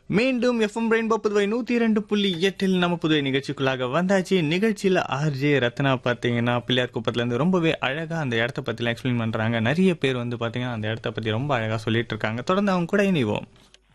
மீண்டும் FM rainbow Puduvai நூத்தி இரண்டு புள்ளி எட்டில் நம்ம புதுவை நிகழ்ச்சிக்குள்ளாக வந்தாச்சு நிகழ்ச்சியில ஆர்ஜே ரத்னா பாத்தீங்கன்னா பிள்ளையார் குப்பத்துல இருந்து ரொம்பவே அழகா அந்த இடத்த பத்திலாம் எக்ஸ்பிளைன் பண்றாங்க நிறைய பேர் வந்து பாத்தீங்கன்னா அந்த இடத்த பத்தி ரொம்ப அழகா சொல்லிட்டு இருக்காங்க தொடர்ந்து அவங்க கூட இணைவோம்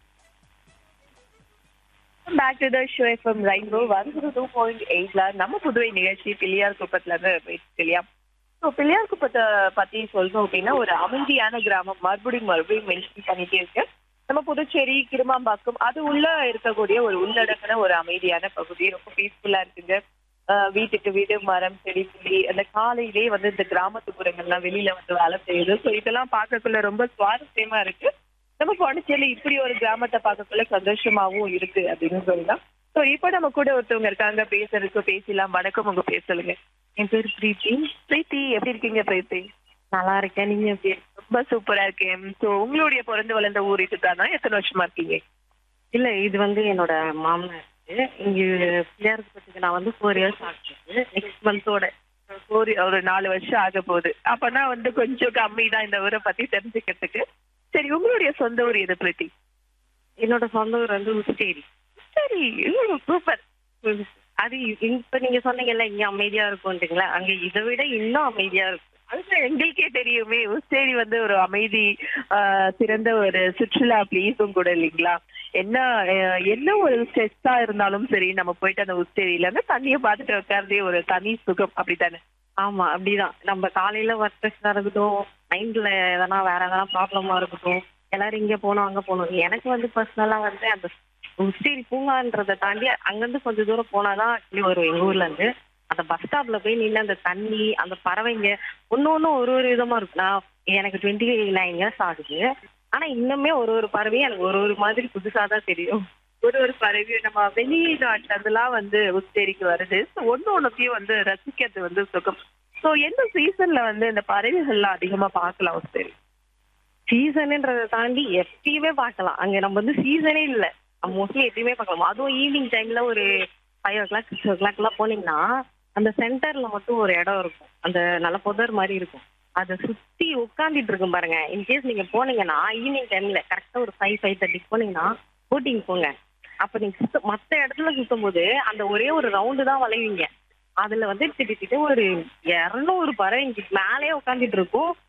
back to the show FM rainbow வருகிறது டூ பாயிண்ட் எயிட்ல நம்ம புதுவை நிகழ்ச்சி பிள்ளையார் குப்பத்துல இருந்து போயிட்டு இல்லையா ஸோ பிள்ளையார் குப்பத்தை பத்தி சொல்லணும் அப்படின்னா ஒரு அமைதியான கிராமம் மறுபடியும் மறுபடியும் மென்ஷன் பண்ணிட்டே இருக்கு நம்ம புதுச்சேரி கிருமாம்பாக்கம் அது உள்ள இருக்கக்கூடிய ஒரு உள்ளடங்கின ஒரு அமைதியான பகுதி ரொம்ப பீஸ்ஃபுல்லா இருக்குங்க ஆஹ் வீட்டுக்கு வீடு மரம் செடி புலி அந்த காலையிலேயே வந்து இந்த கிராமத்துப்புறங்கள்லாம் வெளியில வந்து வேலை செய்யுது ஸோ இதெல்லாம் பார்க்கக்குள்ள ரொம்ப சுவாரஸ்யமா இருக்கு நம்ம பாண்டிச்சேரியில இப்படி ஒரு கிராமத்தை பார்க்கக்குள்ள சந்தோஷமாவும் இருக்கு அப்படின்னு சொல்லலாம் ஸோ இப்போ நம்ம கூட ஒருத்தவங்க இருக்காங்க பேசுறதுக்கு பேசலாம் வணக்கம் உங்க பேர் சொல்லுங்க என் பேர் பிரீத்தி பிரீத்தி எப்படி இருக்கீங்க பிரீத்தி நல்லா இருக்கேன் நீங்க எப்படி ரொம்ப சூப்பரா இருக்கேன் ஸோ உங்களுடைய பிறந்து வளர்ந்த ஊர் இதுதானா எத்தனை வருஷமா இருக்கீங்க இல்ல இது வந்து என்னோட மாமனார் இங்க பிள்ளையார்பட்டுக்கு நான் வந்து ஃபோர் இயர்ஸ் ஆகுது நெக்ஸ்ட் மந்தோட ஒரு ஒரு நாலு வருஷம் ஆக போகுது அப்பனா வந்து கொஞ்சம் கம்மி தான் இந்த ஊரை பத்தி தெரிஞ்சுக்கிறதுக்கு சரி உங்களுடைய சொந்த ஊர் எது பிரீத்தி என்னோட சொந்த ஊர் வந்து உச்சேரி சரி சூப்பர் அது இ- இப்ப நீங்க சொன்னீங்கல்ல இங்க அமைதியா இருக்கும்ன்றீங்களா அங்க இதை விட இன்னும் அமைதியா இருக்கும் அதுதான் எங்களுக்கே தெரியுமே உஸ்தேரி வந்து ஒரு அமைதி ஆஹ், சிறந்த ஒரு சுற்றுலா பிளேஸும் கூட இல்லைங்களா என்ன ஆஹ், என்ன ஒரு ஸ்ட்ரெஸ்ஸா இருந்தாலும் சரி நம்ம போயிட்டு அந்த உஸ்தேரியில இருந்து தண்ணியை பார்த்துட்டு உட்கார்றதே ஒரு தனி சுகம் அப்படித்தானே ஆமா அப்படிதான் நம்ம காலையில ஒர்க் ப்ரெஷரா இருக்கட்டும் மைண்ட்ல எதனா வேற எதனா ப்ராப்ளமா இருக்கட்டும் எல்லாரும் இங்க போகணும் அங்க போகணும் எனக்கு வந்து பர்சனலா வந்து அந்த உச்சேரி பூங்கான்றதை தாண்டி அங்கிருந்து கொஞ்சம் தூரம் போனாதான் ஆக்சுவலி வரும் எங்க ஊர்ல இருந்து அந்த பஸ் ஸ்டாப்ல போய் நின்று அந்த தண்ணி அந்த பறவைங்க ஒண்ணு ஒண்ணும் ஒரு ஒரு விதமா இருக்கும் நான் எனக்கு டுவெண்ட்டி நைன் இயர்ஸ் ஆகுது ஆனா இன்னுமே ஒரு ஒரு பறவையும் எனக்கு ஒரு ஒரு மாதிரி புதுசா தான் தெரியும் ஒரு ஒரு பறவை நம்ம வெளிநாட்டுல இருந்தெல்லாம் வந்து உஸ்தேரிக்கு வருது ஸோ ஒன்னு ஒன்னத்தையும் வந்து ரசிக்கிறது வந்து சுகம் ஸோ எந்த சீசன்ல வந்து இந்த பறவைகள்லாம் அதிகமா பார்க்கலாம் உஸ்தேரி சீசனுன்றதை தாண்டி எப்பயுமே பார்க்கலாம் அங்க நம்ம வந்து சீசனே இல்ல மோஸ்ட்லி எப்பயுமே பார்க்கலாம் அதுவும் ஈவினிங் டைம்ல ஒரு five o'clock six o'clock எல்லாம் போனீங்கன்னா அந்த சென்டர்ல மட்டும் ஒரு இடம் இருக்கும் அந்த நல்ல புதர் மாதிரி இருக்கும் அதை சுத்தி உட்காந்துட்டு இருக்கும் பாருங்க இன்கேஸ் நீங்க போனீங்கன்னா ஈவினிங் டைம்ல கரெக்டா ஒரு ஃபைவ் ஃபைவ் தேர்ட்டிக்கு போனீங்கன்னா போட்டிங் போங்க அப்ப நீங்க சுத்த மத்த இடத்துல சுத்தும் போது அந்த ஒரே ஒரு ரவுண்டு தான் வளைவீங்க அதுல வந்து திட்டி திட்டு ஒரு இருநூறு பறவைங்க மேலேயே உட்காந்துட்டு இருக்கும்